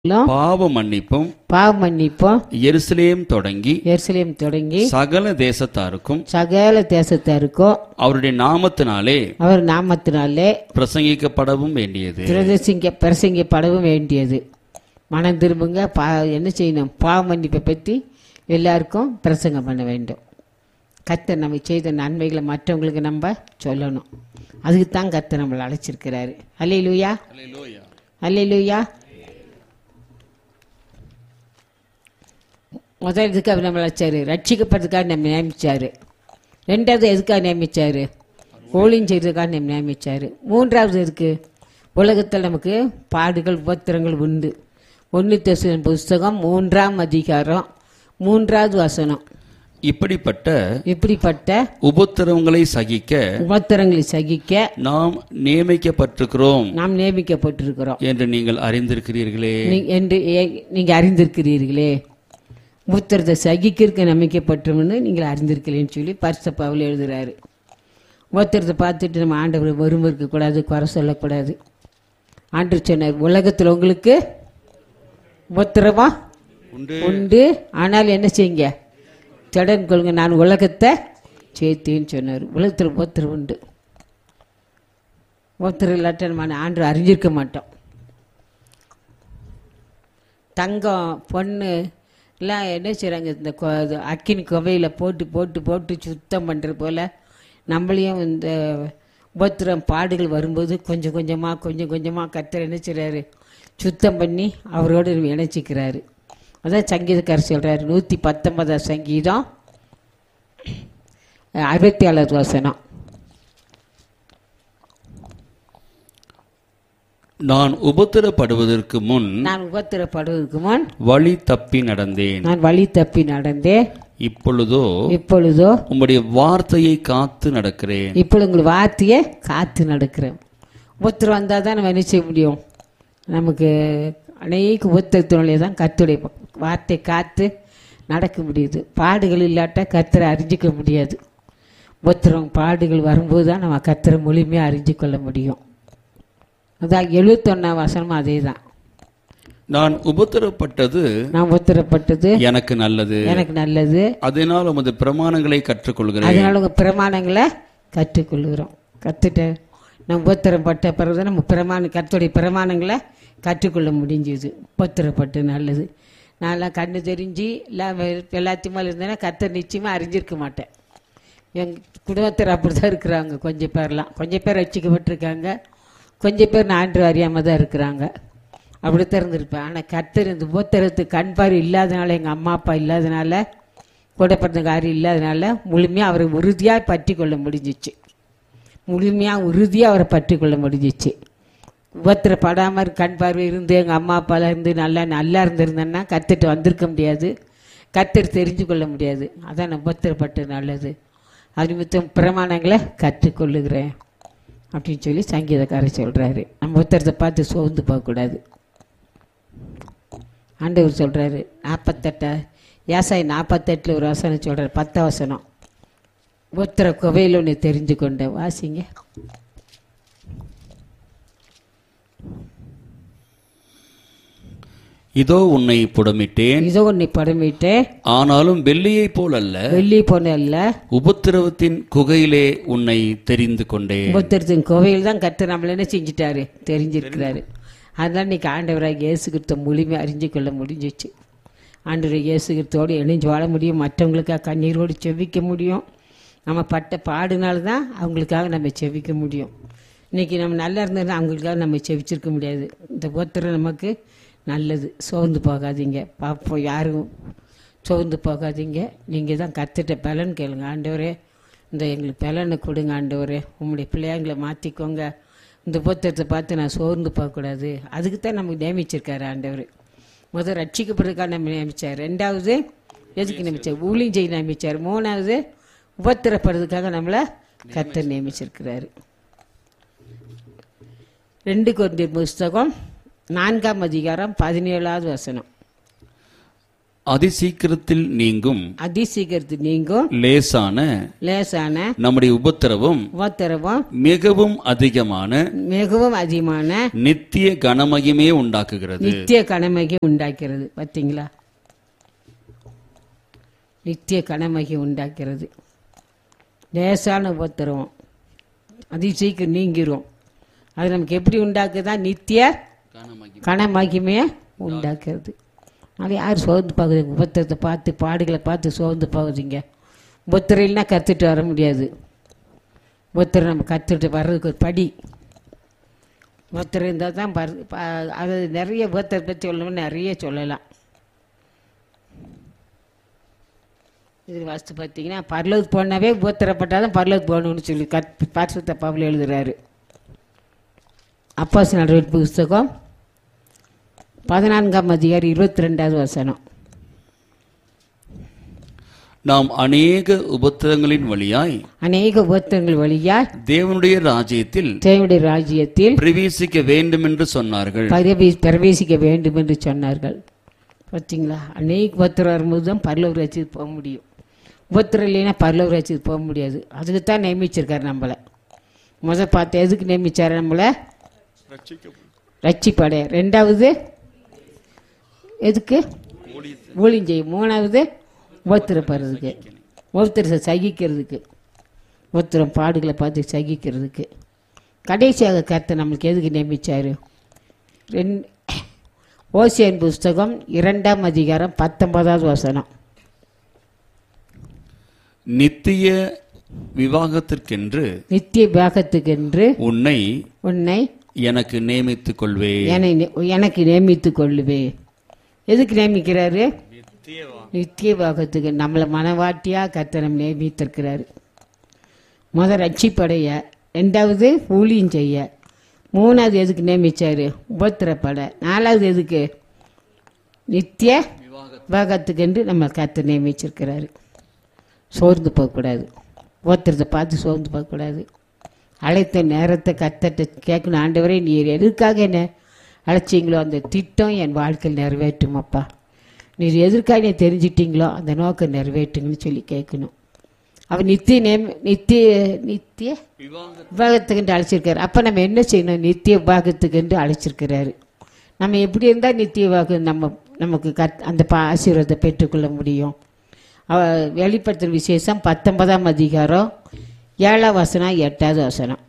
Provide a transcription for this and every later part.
எல்லாம் பாவ மன்னிப்பும் பாவ மன்னிப்பும் எருசலேம் தொடங்கி எருசலேம் தொடங்கி சகல தேசத்தாருக்கும் சகல தேசத்தாருக்கும் அவருடைய நாமத்தினாலே அவர் நாமத்தினாலே பிரசங்கிக்கப்படவும் வேண்டியது பிரதேசிங்க பிரசங்கிப்படவும் வேண்டியது மனம் திரும்புங்க பா என்ன செய்யணும் பாவ மன்னிப்பை பற்றி எல்லாருக்கும் பிரசங்கம் பண்ண வேண்டும் கர்த்தர் நம்ம செய்த நன்மைகளை மற்றவங்களுக்கு நம்ம சொல்லணும் அதுக்கு தான் கர்த்தர் நம்மளை அழைச்சிருக்கிறாரு அல்லையிலூயா அல்லையிலூயா முதல் எதுக்காக அவர் நம்மளை அழைச்சாரு ரட்சிக்கப்படுறதுக்காக நம்ம நியமிச்சாரு ரெண்டாவது எதுக்காக நியமிச்சாரு ஊழியம் செய்யறதுக்காக நம்ம நியமிச்சாரு மூன்றாவது எதுக்கு உலகத்தில் நமக்கு பாடுகள் உபத்திரங்கள் உண்டு ஒன்று தசுவன் புஸ்தகம் மூன்றாம் அதிகாரம் மூன்றாவது வசனம் இப்படிப்பட்ட இப்படிப்பட்ட உபத்திரவங்களை சகிக்க உபத்திரங்களை சகிக்க நாம் நியமிக்கப்பட்டிருக்கிறோம் நாம் நியமிக்கப்பட்டிருக்கிறோம் என்று நீங்கள் அறிந்திருக்கிறீர்களே நீ- என்று ஏ- நீங்க அறிந்திருக்கிறீர்களே மூத்திரத்தை சகிக்கிறதுக்கு நம்பிக்கப்பட்டோம்னு நீங்கள் அறிந்திருக்கிறேன்னு சொல்லி பரிச பவுல் எழுதுறாரு மூத்திரத்தை பார்த்துட்டு நம்ம ஆண்டவர் வறுமை இருக்கக்கூடாது குறை சொல்லக்கூடாது ஆண்டவர் சொன்னார் உலகத்தில் உங்களுக்கு உபத்திரமா உண்டு உண்டு ஆனால் என்ன செய்யுங்க திடன் கொள்ளுங்க நான் உலகத்தை சேர்த்தேன்னு சொன்னார் உலகத்தில் உபத்திரம் உண்டு உபத்திரம் இல்லாட்ட நம்ம ஆண்டு அறிஞ்சிருக்க மாட்டோம் தங்கம் பொண்ணு எல்லாம் என்ன செய்கிறாங்க இந்த கொ- இது அக்கினி குவையில் போட்டு போட்டு போட்டு சுத்தம் பண்ணுறது போல் நம்மளையும் இந்த உபத்திரம் பாடுகள் வரும்போது கொஞ்சம் கொஞ்சமாக கொஞ்சம் கொஞ்சமாக கத்தர் என்ன செய்கிறாரு சுத்தம் பண்ணி அவரோடு இணைச்சிக்கிறாரு அதான் சங்கீதக்காரர் சொல்கிறாரு நூற்றி பத்தொன்பதாம் சங்கீதம் அறுபத்தி ஏழாவது வசனம் நான் உபத்திரப்படுவதற்கு முன் நான் உபத்திரப்படுவதற்கு முன் வழி தப்பி நடந்தேன் நான் வழி தப்பி நடந்தேன் இப்பொழுதோ இப்பொழுதோ உம்முடைய வார்த்தையை காத்து நடக்கிறேன் இப்பொழுது உங்கள் வார்த்தையை காத்து நடக்கிறேன் உபத்திரம் வந்தால் தான் நம்ம என்ன செய்ய முடியும் நமக்கு அநேக உபத்திரத்தினாலே தான் கத்துடைய வார்த்தை காத்து நடக்க முடியுது பாடுகள் இல்லாட்டா கத்தரை அறிஞ்சிக்க முடியாது உபத்திரம் பாடுகள் வரும்போது தான் நம்ம கத்தரை முழுமையாக அறிஞ்சு கொள்ள முடியும் அதான் எழுபத்தொன்னாம் வசனமும் அதே தான் நான் உபத்திரப்பட்டது நான் உபத்திரப்பட்டது எனக்கு நல்லது எனக்கு நல்லது அதனால் உமது பிரமாணங்களை கற்றுக்கொள்கிறேன் அதனால உங்கள் பிரமாணங்களை கற்றுக்கொள்கிறோம் கற்றுட்டு நம்ம உபத்திரப்பட்ட பிறகு நம்ம பிரமாண கத்துடைய பிரமாணங்களை கற்றுக்கொள்ள முடிஞ்சுது உபத்திரப்பட்டு நல்லது நான்லாம் கண்ணு தெரிஞ்சு எல்லாம் வெ- எல்லாத்தையும் மேலே இருந்தேன்னா கத்த நிச்சயமாக அறிஞ்சிருக்க மாட்டேன் எங்கள் குடும்பத்தில் அப்படி தான் இருக்கிறாங்க கொஞ்சம் பேர்லாம் கொஞ்சம் பேர் ரசிக்கப்பட்டிருக்காங்க கொஞ்சம் பேர் நான் அறியாமல் தான் இருக்கிறாங்க அப்படி தான் இருந்திருப்பேன் ஆனால் கத்தர் இந்த உபத்திரத்துக்கு கண் பார்வை இல்லாதனால எங்கள் அம்மா அப்பா இல்லாதனால கூட பிறந்த காரியம் இல்லாதனால முழுமையாக அவரை உறுதியாக பற்றி கொள்ள முடிஞ்சிச்சு முழுமையாக உறுதியாக அவரை பற்றி கொள்ள முடிஞ்சிச்சு உபத்திரப்படாமல் கண் பார்வை இருந்து எங்கள் அம்மா அப்பாலாம் இருந்து நல்லா நல்லா இருந்திருந்தேன்னா கத்துட்டு வந்திருக்க முடியாது கத்துட்டு தெரிஞ்சு கொள்ள முடியாது அதான் நான் உபத்திரப்பட்டு நல்லது அது நிமித்தம் பிரமாணங்களை கற்றுக்கொள்ளுகிறேன் அப்படின்னு சொல்லி சங்கீதக்காரர் சொல்கிறாரு நம்ம உத்தரத்தை பார்த்து சோர்ந்து போகக்கூடாது ஆண்டவர் சொல்கிறாரு நாற்பத்தெட்ட ஏசாய் நாற்பத்தெட்டில் ஒரு வசனம் சொல்கிறார் பத்த வசனம் உத்தர குவையில் ஒன்று தெரிஞ்சு கொண்ட வாசிங்க இதோ உன்னை புடமிட்டேன் இதோ உன்னை படமிட்டு ஆனாலும் வெள்ளியைப் போல் அல்ல வெள்ளி பொண்ணு அல்ல உபத்திரவத்தின் குகையிலே உன்னை தெரிந்து கொண்டேன் உபத்திரத்தின் கோவையில் தான் கத்து நம்மள என்ன செஞ்சிட்டாரு தெரிஞ்சிருக்கிறாரு அதனால இன்னைக்கு ஆண்டவராக இயேசு கிறிஸ்துவ முழுமை அறிஞ்சு கொள்ள முடிஞ்சிச்சு ஆண்டவராக இயேசு கிறிஸ்துவோடு இணைஞ்சு வாழ முடியும் மற்றவங்களுக்காக கண்ணீரோடு செவிக்க முடியும் நம்ம பட்ட பாடுனால தான் அவங்களுக்காக நம்ம செவிக்க முடியும் இன்னைக்கு நம்ம நல்லா இருந்ததுன்னா அவங்களுக்காக நம்ம செவிச்சிருக்க முடியாது இந்த உபத்திரம் நமக்கு நல்லது சோர்ந்து போகாதீங்க பார்ப்போம் யாரும் சோர்ந்து போகாதீங்க நீங்கள் தான் கத்துட்ட பலன் கேளுங்க ஆண்டவரே இந்த எங்களுக்கு பலனை கொடுங்க ஆண்டவரே உங்களுடைய பிள்ளையாங்களை மாற்றிக்கோங்க இந்த புத்தகத்தை பார்த்து நான் சோர்ந்து போகக்கூடாது அதுக்கு தான் நமக்கு நியமிச்சிருக்காரு ஆண்டவர் முதல் ரட்சிக்கப்படுறதுக்காக நம்ம நியமிச்சார் ரெண்டாவது எதுக்கு நியமிச்சார் ஊழியம் செய்ய நியமிச்சார் மூணாவது உபத்திரப்படுறதுக்காக நம்மளை கத்தர் நியமிச்சிருக்கிறாரு ரெண்டு கொரிந்தியர் புஸ்தகம் நான்காம் அதிகாரம் பதினேழாவது வசனம் அதிசீக்கிரத்தில் நீங்கும் அதிசீக்கிரத்து நீங்கும் லேசான லேசான நம்முடைய உபத்திரவும் உபத்திரவம் மிகவும் அதிகமான மிகவும் அதிகமான நித்திய கனமகிமே உண்டாக்குகிறது நித்திய கனமகி உண்டாக்கிறது பார்த்தீங்களா நித்திய கனமகி உண்டாக்கிறது லேசான உபத்திரவம் அதி சீக்கிரம் நீங்கிரும் அது நமக்கு எப்படி உண்டாக்குதா நித்திய கனமகிமையை உண்டாக்குறது அது யார் சோர்ந்து பார்க்குறீங்க உபத்திரத்தை பார்த்து பாடுகளை பார்த்து சோர்ந்து பார்க்குறீங்க உபத்திரம் இல்லைன்னா கற்றுட்டு வர முடியாது உபத்திரம் நம்ம கற்றுட்டு வர்றதுக்கு ஒரு படி உபத்திரம் இருந்தால் தான் பர் ப- அது நிறைய உபத்திரம் பற்றி சொல்லணும்னு நிறைய சொல்லலாம் இது ஃபஸ்ட்டு பார்த்தீங்கன்னா பரலோத் போனாவே உபத்திரப்பட்டால் தான் பரலோத் போகணும்னு சொல்லி கத் பரிசுத்த பவுல் எழுதுறாரு அப்பாஸ் நடவடிக்கை புஸ்தகம் பதினான்காம் அதிகாரி இருபத்தி ரெண்டாவது வசனம் நாம் அநேக உபத்திரங்களின் வழியாய் அநேக உபத்திரங்கள் வழியாய் தேவனுடைய ராஜ்யத்தில் தேவனுடைய ராஜ்யத்தில் பிரவேசிக்க வேண்டும் என்று சொன்னார்கள் பரவி- பிரவேசிக்க வேண்டும் என்று சொன்னார்கள் பார்த்தீங்களா அநேக உபத்திரம் வரும்போது தான் பரலோக ராஜ்யத்துக்கு போக முடியும் உபத்திரம் இல்லைன்னா பரலோக ராஜ்யத்துக்கு போக முடியாது அதுக்கு தான் நியமிச்சிருக்காரு நம்மளை முத பார்த்து எதுக்கு நியமிச்சாரு நம்மளை ரட்சிப்படைய ரெண்டாவது எதுக்கு ஊழியம் செய்யும் மூணாவது உபத்திரப்படுறதுக்கு உபத்திரத்தை சகிக்கிறதுக்கு உபத்திரம் பாடுகளை பார்த்து சகிக்கிறதுக்கு கடைசியாக கர்த்தர் நம்மளுக்கு எதுக்கு நியமிச்சாரு ரெண் ஓசியன் புஸ்தகம் இரண்டாம் அதிகாரம் பத்தொன்பதாவது வசனம் நித்திய விவாகத்திற்கென்று நித்திய பாகத்துக்கென்று உன்னை உன்னை எனக்கு நியமித்துக் கொள்வே என்னை நி- எனக்கு நியமித்துக் கொள்ளுவே எதுக்கு நியமிக்கிறாரு நித்திய பாகத்துக்கு நம்மளை மனவாட்டியா கர்த்தனம் நியமித்திருக்கிறாரு முதல் ரட்சிப்படைய ரெண்டாவது ஊழியம் செய்ய மூணாவது எதுக்கு நியமிச்சாரு உபத்திரப்பட நாலாவது எதுக்கு நித்திய பாகத்துக்கென்று நம்ம கர்த்தர் நியமிச்சிருக்கிறாரு சோர்ந்து போகக்கூடாது ஒருத்தரத்தை பார்த்து சோர்ந்து போகக்கூடாது அழைத்த நேரத்தை கத்தட்ட கேட்கணும் ஆண்டவரே நீர் எதுக்காக என்ன அழைச்சிங்களோ அந்த திட்டம் என் வாழ்க்கையில் நிறைவேற்றும் அப்பா நீர் எதற்காக நீ தெரிஞ்சிட்டீங்களோ அந்த நோக்கம் நிறைவேற்றுங்கன்னு சொல்லி கேட்கணும் அவர் நித்திய நேம் நித்திய நித்திய விவாகத்துக்குன்று அழைச்சிருக்காரு அப்போ நம்ம என்ன செய்யணும் நித்திய விவாகத்துக்குன்று அழைச்சிருக்கிறாரு நம்ம எப்படி இருந்தால் நித்திய விவாகம் நம்ம நமக்கு கத் அந்த பா ஆசீர்வாதத்தை பெற்றுக்கொள்ள முடியும் அவ வெளிப்படுத்துகிற விசேஷம் பத்தொன்பதாம் அதிகாரம் ஏழாம் வசனம் எட்டாவது வசனம்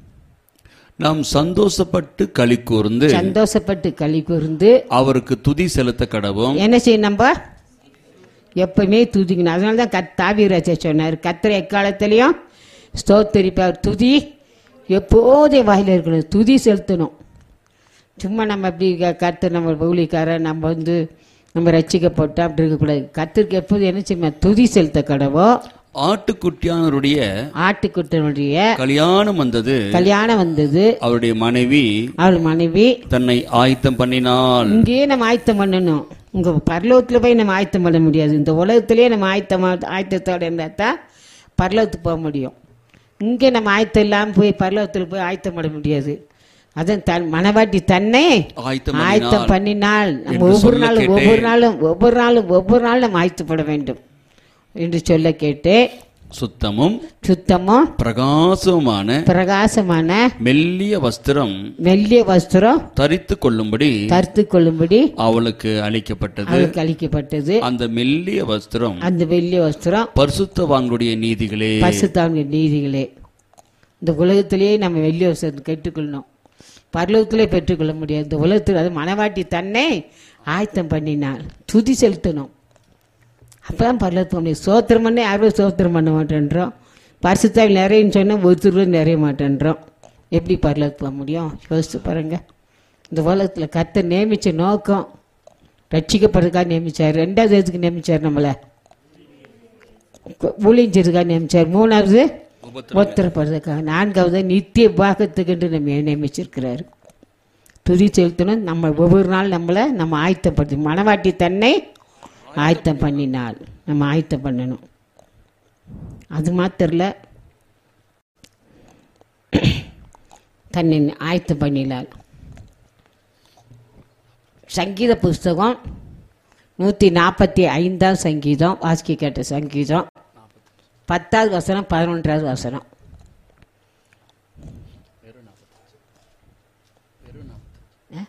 நாம் சந்தோஷப்பட்டு களி கூர்ந்து சந்தோஷப்பட்டு களி கூர்ந்து அவருக்கு துதி செலுத்த கடவும் என்ன செய்யணும் நம்ம எப்பவுமே துதிக்கணும் அதனால தான் கத் தாவிராஜா சொன்னார் கத்திர எக்காலத்திலையும் ஸ்தோத்தரிப்பார் துதி எப்போதே வாயில இருக்கணும் துதி செலுத்தணும் சும்மா நம்ம அப்படி க- கர்த்தர் நம்ம ஊழிக்காரன் நம்ம வந்து நம்ம ரட்சிக்கப்பட்டோம் அப்படி இருக்கக்கூடாது கத்திற்கு எப்போது என்ன செய்யணும் துதி செலுத்த கடவோ ஆட்டுக்குட்டியானவருடைய ஆட்டுக்குட்டனுடைய கல்யாணம் வந்தது கல்யாணம் வந்தது அவருடைய மனைவி அவள் மனைவி தன்னை ஆயத்தம் பண்ணினாள் இங்கேயே நம்ம ஆயத்தம் பண்ணணும் உங்க பரலோகத்துல போய் நம்ம ஆயத்தம் பண்ண முடியாது இந்த உலகத்திலேயே நம்ம ஆயத்தமா ஆயத்தத்தோட இருந்தால் தான் பரலோகத்துக்கு போக முடியும் இங்கே நம்ம ஆயத்தம் இல்லாமல் போய் பரலோகத்தில் போய் ஆயத்தம் பண்ண முடியாது அதான் தன் மனவாட்டி தன்னை ஆயத்தம் ஆயத்தம் பண்ணினாள் பண்ணினால் நம்ம என்று ஒவ்வொரு சொல்ல நாளும் கேட்டேன். ஒவ்வொரு நாளும் ஒவ்வொரு நாளும் ஒவ்வொரு நாளும் நம்ம ஆயத்தப்பட வேண்டும் என்று சொல்ல கேட்டு சுத்தமும் சுத்தமும் பிரகாசமுமான பிரகாசமான மெல்லிய வஸ்திரம் மெல்லிய வஸ்திரம் தரித்து கொள்ளும்படி தரித்து கொள்ளும்படி அவளுக்கு அளிக்கப்பட்டது அவளுக்கு அளிக்கப்பட்டது அந்த மெல்லிய வஸ்திரம் அந்த வெள்ளி வஸ்திரம் பரிசுத்தவான்களுடைய நீதிகளே பசுத்தாங்க நீதிகளே இந்த உலகத்திலேயே நம்ம வெள்ளி வஸ்திரத்தை கற்றுக்கொள்ளணும் பரலோகத்திலே பெற்றுக்கொள்ள முடியாது இந்த உலகத்தில் அது மனவாட்டி தன்னை ஆயத்தம் பண்ணினாள் துதி செலுத்தணும் அப்பதான் பரலோகத்துக்கு போக முடியும் சோத்திரம் பண்ண யாரும் சோத்திரம் பண்ண மாட்டேன்றோம் பரிசுத்தாவில் நிறையன்னு சொன்னால் ஒருத்தர் நிறைய மாட்டேன்றோம் எப்படி பரலோகத்துக்கு போக முடியும் யோசிச்சு பாருங்க இந்த உலகத்தில் கர்த்தர் நியமிச்ச நோக்கம் ரட்சிக்கப்படுறதுக்காக நியமிச்சார் ரெண்டாவது எதுக்கு நியமிச்சார் நம்மளை ஊழியஞ்சதுக்காக நியமிச்சார் மூணாவது ஒத்தரப்படுறதுக்காக நான்காவது நித்திய பாகத்துக்கு நம்ம நியமிச்சிருக்கிறாரு துதி செலுத்தணும் நம்ம ஒவ்வொரு நாள் நம்மளை நம்ம ஆயத்தப்படுத்தி மனவாட்டி தன்னை ஆயத்தம் பண்ணினாள் நம்ம ஆயத்தம் பண்ணணும் அது மாத்திரல தன்னை ஆயத்தம் பண்ணினாள் சங்கீத புஸ்தகம் நூற்றி நாற்பத்தி ஐந்தாம் சங்கீதம் வாசிக்க கேட்ட சங்கீதம் பத்தாவது வசனம் பதினொன்றாவது வசனம் ஆ?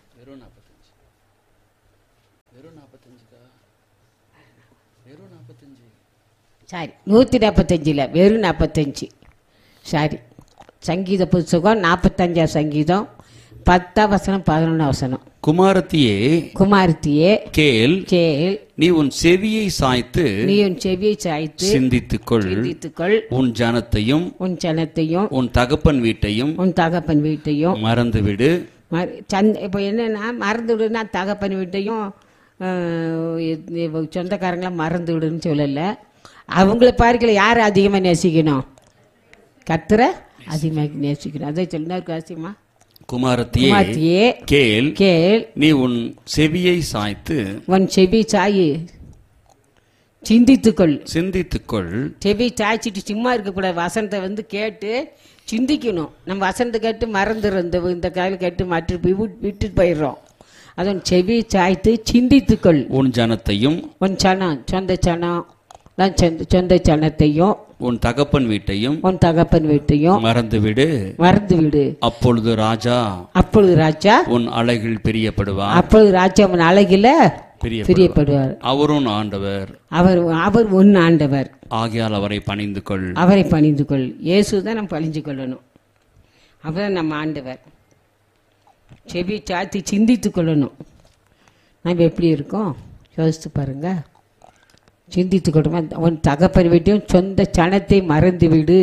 சாரி நூற்றி நாற்பத்தஞ்சில் வெறும் நாற்பத்தஞ்சு சாரி சங்கீத புஸ்தகம் நாற்பத்தஞ்சாம் சங்கீதம் பத்தாம் வசனம் பதினொன்றாம் வசனம் குமாரத்தியே குமாரத்தியே கேள் கேள் நீ உன் செவியை சாய்த்து நீ உன் செவியை சாய்த்து சிந்தித்துக்கொள் சிந்தித்துக்கொள் உன் ஜனத்தையும் உன் ஜனத்தையும் உன் தகப்பன் வீட்டையும் உன் தகப்பன் வீட்டையும் மறந்துவிடு மற- சந்த் இப்போ என்னன்னா மறந்து விடுனா தகப்பன் வீட்டையும் ஆஹ், இது- சொந்தக்காரங்கள மறந்து விடுன்னு சொல்லலை அவங்கள பார்க்கல யார் அதிகமாக நேசிக்கணும் கத்துற அதிகமாக நேசிக்கணும் அதை சொன்னார் காசியமா குமாரத்தியே குமாரத்தியே கேள் கேள் நீ உன் செவியை சாய்த்து உன் செவி சாயி சிந்தித்துக்கொள் சிந்தித்துக்கொள் செவி சாய்ச்சிட்டு சும்மா இருக்கக்கூடாது வசனத்தை வந்து கேட்டு சிந்திக்கணும் நம்ம வசனத்தை கேட்டு மறந்துடும் இந்த இந்த காலம் கேட்டு மற்ற போய் விட்டு விட்டுட்டு போயிடுறோம் அதன் செவி சாய்த்து சிந்தித்துக்கொள் உன் ஜனத்தையும் உன் சனம் சொந்த சனம் நான் சொந்த சொந்த சனத்தையும் உன் தகப்பன் வீட்டையும் உன் தகப்பன் வீட்டையும் மறந்துவிடு மறந்து விடு அப்பொழுது ராஜா அப்பொழுது ராஜா உன் அலைகள் பிரியப்படுவார் அப்பொழுது ராஜா உன் அழகில பிரியப்படுவார் பிரியப்படுவார் அவரும் ஆண்டவர் அவர் அவர் உன் ஆண்டவர் ஆகையால் அவரை பணிந்து கொள் அவரை பணிந்து கொள் இயேசு தான் நம்ம பணிஞ்சு கொள்ளணும் அவர் நம்ம ஆண்டவர் செவி சாத்தி சிந்தித்து கொள்ளணும் நம்ம எப்படி இருக்கோம் யோசித்து பாருங்க சிந்தித்து கொள்ளுமா உன் தகப்பன் வீட்டையும் சொந்த சனத்தை மறந்து விடு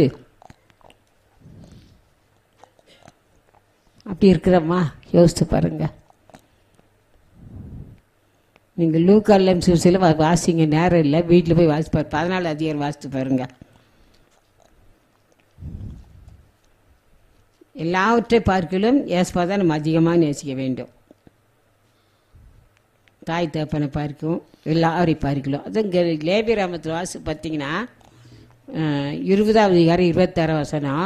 அப்படி இருக்கிறோமா யோசித்து பாருங்க நீங்கள் லூக்காலம் சிறுசில் வாசிங்க நேரம் இல்லை வீட்டில் போய் வாசிப்பார் பதினாலு அதிகாரம் வாசித்து பாருங்க எல்லாவற்றை பார்க்கலும் ஏசப்பா தான் நம்ம அதிகமாக நேசிக்க வேண்டும் தாய் தகப்பனை பார்க்கும் எல்லாரையும் பார்க்கலாம் அது இங்கே லேபி ராமத்தில் வாசி பார்த்தீங்கன்னா அஹ், இருபதாவது அதிகாரம் இருபத்தாறு வசனம்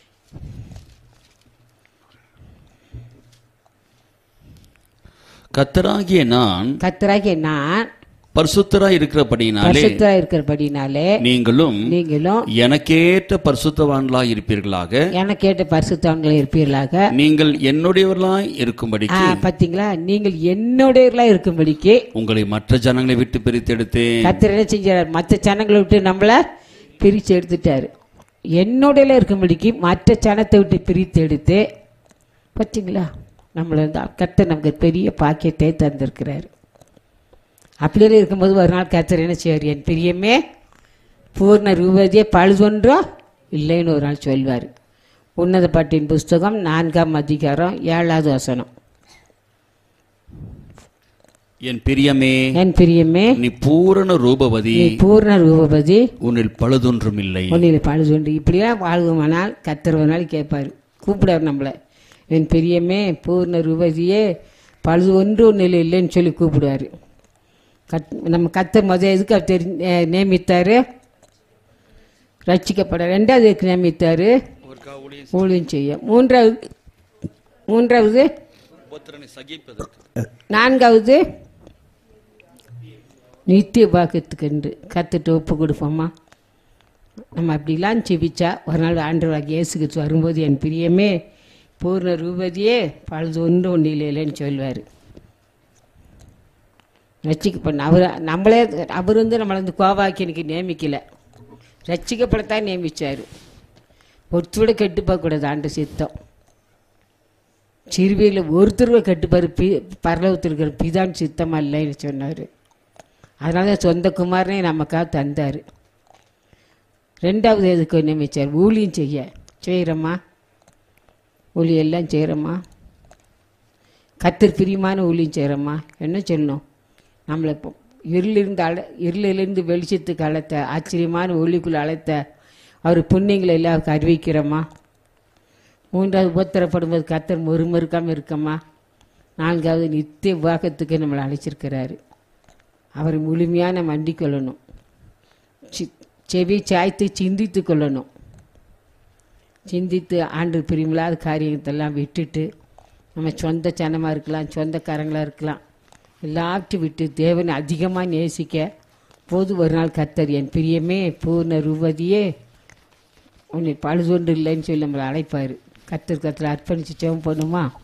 கத்தராகிய நான் கத்தராகிய நான் பரிசுத்தராய் இருக்கிறபடியினாலே பரிசுத்தா இருக்கிறபடினாலே நீங்களும் நீங்களும் எனக்கேற்ற பரிசுத்தவான்களாய் இருப்பீர்களாக எனக்கு கேட்ட பரிசுத்தவன்களை இருப்பீர்களாக நீங்கள் என்னுடையவர்களாய் இருக்கும்படிக்கு ஆ, பாத்தீங்களா நீங்கள் என்னுடையவர்களா இருக்கும்படிக்கு உங்களை மற்ற ஜனங்களை விட்டு பிரித்தெடுத்தேன் கத்தர் என்ன செஞ்சார் மற்ற சனங்களை விட்டு நம்மள பிரித்து எடுத்துட்டாரு என்னுடையில இருக்கும்படிக்கு மற்ற சனத்தை விட்டு பிரித்து எடுத்து பார்த்தீங்களா நம்மளை வந்து கத்தர் நமக்கு பெரிய பாக்கியத்தை தந்திருக்கிறார் அப்படியே இருக்கும்போது ஒரு நாள் கத்தர் என்ன செய்வார் என் பிரியமே பூர்ண ரூபதியே பழுதொன்றோ இல்லைன்னு ஒரு நாள் சொல்வார் உன்னத பாட்டின் புஸ்தகம் நான்காம் அதிகாரம் ஏழாவது வசனம் என் பிரியமே என் பிரியமே நீ பூரண ரூபவதி நீ பூர்ண ரூபதி உன்னில் பழுதொன்றும் இல்லை ஒன்றில் பழுதுண்டு இப்படியே வாழ்வோமானால் கத்தர் ஒரு நாள் கேட்பார் கூப்பிடாரு நம்மளை என் பெரியமே பூர்ண ரூபதியே பழுது ஒன்று ஒன்றில் இல்லைன்னு சொல்லி கூப்பிடுவார் கத் நம்ம கத்தர் முதல் எதுக்கு அவர் தெரி அஹ் நியமித்தார் ரட்சிக்கப்பட ரெண்டாவது எதுக்கு நியமித்தார் ஊழியம் செய்ய மூன்றாவது மூன்றாவது நான்காவது நித்திய பாக்கத்துக்கு கத்துட்டு ஒப்பு கொடுப்போமா நம்ம அப்படிலாம் செபிச்சா ஒரு நாள் ஆண்டவராக இயேசுக்கு வரும்போது என் பிரியமே பூர்ண ரூபதியே பழுது ஒன்று ஒன்று இல்லைன்னு சொல்வார் ரட்சிக்கப்பட அவர் நம்மளே அவர் வந்து நம்மளை வந்து கோவாக்கி எனக்கு நியமிக்கலை ரட்சிக்கப்படத்தான் நியமித்தார் ஒருத்தரோட கெட்டு போகக்கூடாது ஆண்டு சித்தம் சிறுவையில் ஒருத்தருவை கெட்டுப்பார் பி பரலவத்தில் இருக்கிற பிதான் சித்தம் இல்லைன்னு சொன்னார் அதனால தான் சொந்த குமாரனே நமக்காக தந்தார் ரெண்டாவது எதுக்கு நியமிச்சார் ஊழியம் செய்ய செய்கிறோமா ஊழியம் எல்லாம் செய்கிறோமா கத்தர் பிரியமான ஊழியம் செய்கிறோமா என்ன சொல்லணும் நம்மளை இப்போ இருளிருந்து அழ இருளிலிருந்து வெளிச்சத்துக்கு அழைத்த ஆச்சரியமான ஒளிக்குள் அழைத்த அவர் புண்ணியங்களை எல்லாருக்கும் அறிவிக்கிறோமா மூன்றாவது உபத்திரப்படும்போது கத்தர் மறுமறுக்காமல் இருக்கம்மா நான்காவது நித்திய விவாகத்துக்கு நம்மளை அழைச்சிருக்கிறாரு அவரை முழுமையாக நம்ம அண்டிக் கொள்ளணும் சி- செவி சாய்த்து சிந்தித்து கொள்ளணும் சிந்தித்து ஆண்டு பிரிமில்லாத காரியத்தெல்லாம் விட்டுட்டு நம்ம சொந்த சனமாக இருக்கலாம் சொந்தக்காரங்களாக இருக்கலாம் எல்லாவற்றையும் விட்டு தேவனை அதிகமாக நேசிக்க போது ஒரு நாள் கத்தர் என் பிரியமே பூர்ண ரூபதியே உன்னை பழுதொன்று இல்லைன்னு சொல்லி நம்மளை அழைப்பார் கத்தர் கத்தர் அர்ப்பணிச்சு ஜெபம் பண்ணுமா